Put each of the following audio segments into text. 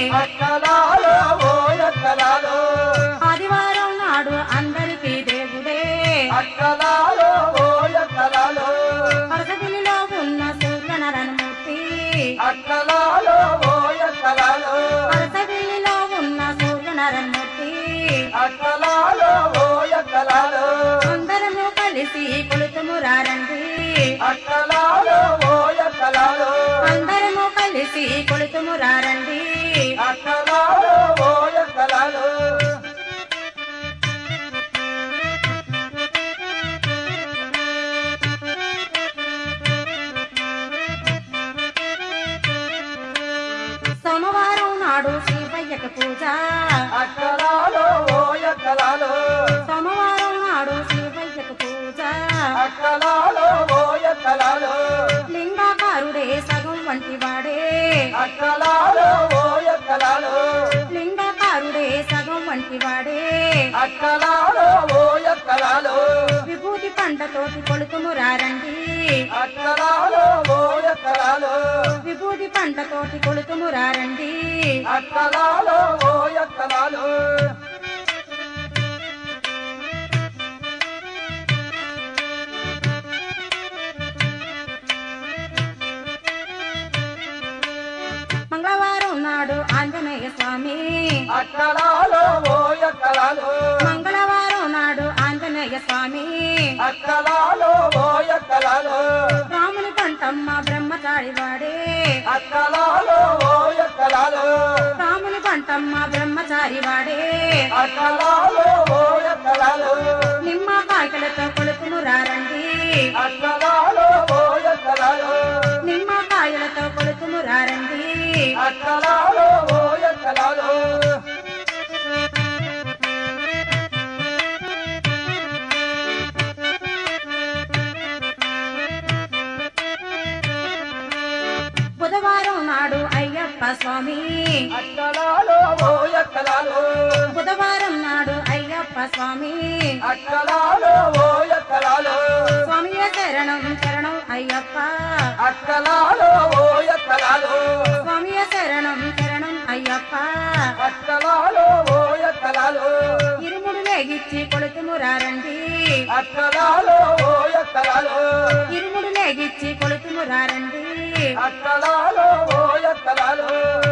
అక్కలాలో ఓ ఎక్కలాలో ఆదివారం నాడు అందరికీ దేవుడే అక్కలాలో ఓ ఎక్కలాలో పరసగిలిలో ఉన్న సూర్యనారాయణమూర్తి అక్కలాలో ఓ ఎక్కలాలో పరసగిలిలో ఉన్న సూర్యనారాయణమూర్తి అక్కలాలో ఓ ఎక్కలాలో అందరము కలిసి కొలుతుము రారండి అక్కలాలో ఓ ఎక్కలాలో అందరము కలిసి కొలుతుము రారండి అక్కలాలో ఓ ఎక్కలాలో సోమవారం నాడు శివయ్యకు పూజ అక్కలాలో ఓ ఎక్కలాలో సోమవారం నాడు శివయ్యకు పూజ అక్కలాలో ఓ ఎక్కలాలో లింగాకారుడే సగం వంటి వాడే అక్కలాలో ఓ ఎక్కలాలో లింగాకారుడే సగం వంటి వాడే అక్కలాలో ఓ ఎక్కలాలో విభూతి పంటతోటి కొలుతుము రారండి అక్కలాలో ఓ ఎక్కలాలో విభూతి పంటతోటి కొలుతుము రారండి అక్కలాలో ఓ ఎక్కలాలో మంగళవారం నాడు ఆంజనేయ స్వామి అక్కలాలో ఓ ఎక్కలాలో మంగళవారం నాడు ఆంజనేయ స్వామి అక్కలాలో ఓ ఎక్కలాలో రాముని పంటమ్మ బ్రహ్మచారి వాడే అక్కలాలో ఓ ఎక్కలాలో రాముని పంటమ్మ బ్రహ్మచారి వాడే అక్కలాలో ఓ ఎక్కలాలో నిమ్మ కాయకలతో కొలుతుము రారండి అక్కలాలో ఓ ఎక్కలాలో నిమ్మ కాయలతో కొలుతుము రారండి అక్కలాలో ఓ ఎక్కలాలో బుధవారం నాడు అయ్యప్ప స్వామి అక్కలాలో ఓ ఎక్కలాలో బుధవారం నాడు అయ్యప్ప స్వామి అక్కలాలో ఓ ఎక్కలాలో స్వామియ శరణం శరణం అయ్యప్ప అక్కలాలో ఓ ఎక్కలాలో స్వామియ శరణం శరణం అయ్యప్ప అక్కలాలో ఓ ఎక్కలాలో ఇరుముడు లేగిచ్చి కొలుతుము రారండి అక్కలాలో ఓ ఎక్కలాలో ఇరుముడు లేగిచ్చి కొలుతుము రారండి అక్కలాలో ఓ ఎక్కలాలో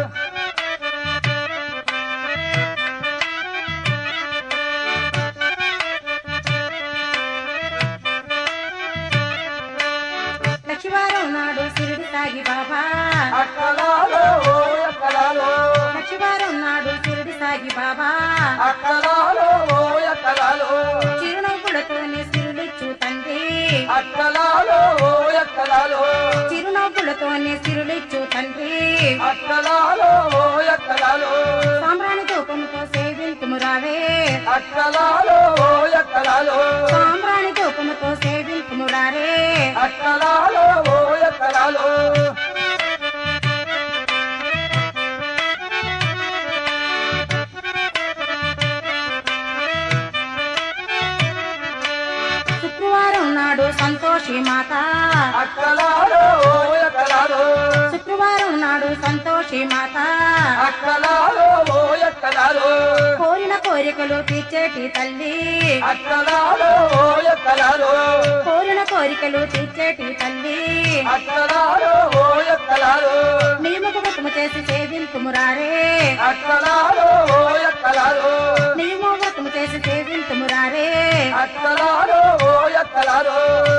లక్షవారం నాడు సిరిడి సాగి బాబా అక్కలాలో ఓ ఎక్కలాలో లక్షవారం నాడు సిరిడి సాగి బాబా అక్కలాలో ఓ ఎక్కలాలో చిరునవ్వులతోనే సిరులిచ్చు తండ్రి అక్కలాలో ఓ ఎక్కలాలో చిరునవ్వులతోనే సిరులిచ్చు తండ్రి అక్కలాలో ఓ ఎక్కలాలో సాంబ్రాణి ధూపంతో సేవింతుము రావే అక్కలాలో ఓ ఎక్కలాలో సాంబ్రాణి ధూపముతో సేవింతుము రారే అక్కలాలో ఓ ఎక్కలాలో శుక్రవారం నాడు సంతోషి మాత అక్కలాలో ఓ ఎక్కలాలో శుక్రవారం నాడు సంతోషి మాత అక్కలాలో ఓ ఎక్కలాలో కోరిన కోరికలు తీర్చేటి తల్లి అక్కలాలో ఓ ఎక్కలాలో కోరిన కోరికలు తీర్చేటి తల్లి అక్కలాలో ఓ ఎక్కలాలో నియమకు వ్రతము చేసి సేవింతుము రారే అక్కలాలో ఓ ఎక్కలాలో నియమ వ్రతము చేసి సేవింతుము రారే అక్కలాలో ఓ ఎక్కలాలో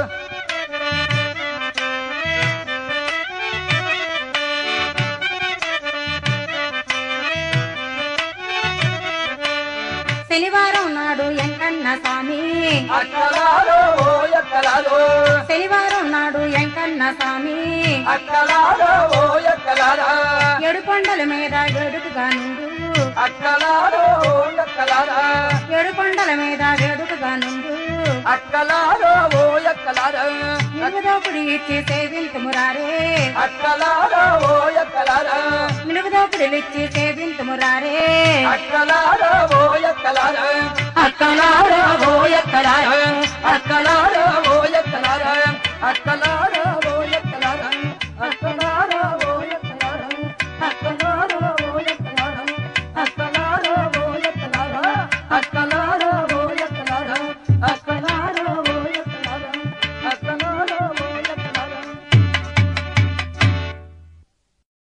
శనివారం నాడు ఎంకన్న స్వామి అక్కలాలో ఓ ఎక్కలాలో శనివారం నాడు ఎంకన్న స్వామి అక్కలాలో ఓ ఎక్కలారా ఏడు కొండల మీద వేడుకగా నుండు అక్కలాలో ఓ ఎక్కలారా ఏడు కొండల మీద వేడుకగా నుండు అక్కలాలో ఓ ఎక్కలారా మినుగుదోపుడి ఇచ్చి సేవింతుము రారే అక్కలాలో ఓ ఎక్కలారా మినుగుదోపుడులు ఇచ్చి సేవింతుము రారే అక్కలాలో ఓ ఎక్కలారా అక్కలారా ఓ ఎక్కలారా అక్కలాలో ఓ ఎక్కలారా అక్కలాలో